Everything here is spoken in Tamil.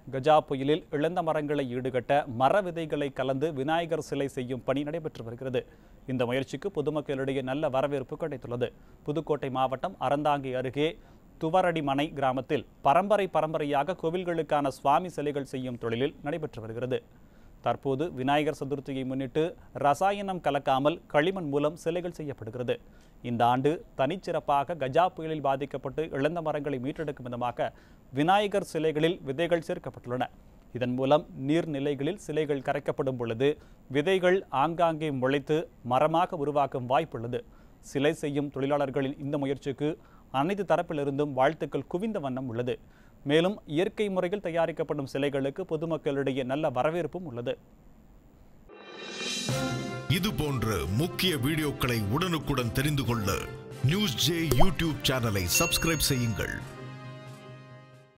கஜா புயலில் இழந்த மரங்களை ஈடுகட்ட மர விதைகளை கலந்து விநாயகர் சிலை செய்யும் பணி நடைபெற்று வருகிறது இந்த முயற்சிக்கு பொதுமக்களிடையே நல்ல வரவேற்பு கிடைத்துள்ளது புதுக்கோட்டை மாவட்டம் அறந்தாங்கி அருகே துவரடிமனை கிராமத்தில் பரம்பரை பரம்பரையாக கோவில்களுக்கான சுவாமி சிலைகள் செய்யும் தொழிலில் நடைபெற்று வருகிறது தற்போது விநாயகர் சதுர்த்தியை முன்னிட்டு ரசாயனம் கலக்காமல் களிமண் மூலம் சிலைகள் செய்யப்படுகிறது இந்த ஆண்டு தனிச்சிறப்பாக கஜா புயலில் பாதிக்கப்பட்டு இழந்த மரங்களை மீட்டெடுக்கும் விதமாக விநாயகர் சிலைகளில் விதைகள் சேர்க்கப்பட்டுள்ளன இதன் மூலம் நீர்நிலைகளில் சிலைகள் கரைக்கப்படும் பொழுது விதைகள் ஆங்காங்கே முளைத்து மரமாக உருவாக்கும் வாய்ப்புள்ளது சிலை செய்யும் தொழிலாளர்களின் இந்த முயற்சிக்கு அனைத்து தரப்பிலிருந்தும் வாழ்த்துக்கள் குவிந்த வண்ணம் உள்ளது மேலும் இயற்கை முறையில் தயாரிக்கப்படும் சிலைகளுக்கு பொதுமக்களிடையே நல்ல வரவேற்பும் உள்ளது இது போன்ற முக்கிய வீடியோக்களை உடனுக்குடன் தெரிந்து கொள்ள நியூஸ் ஜே யூடியூப் சேனலை சப்ஸ்கிரைப் செய்யுங்கள்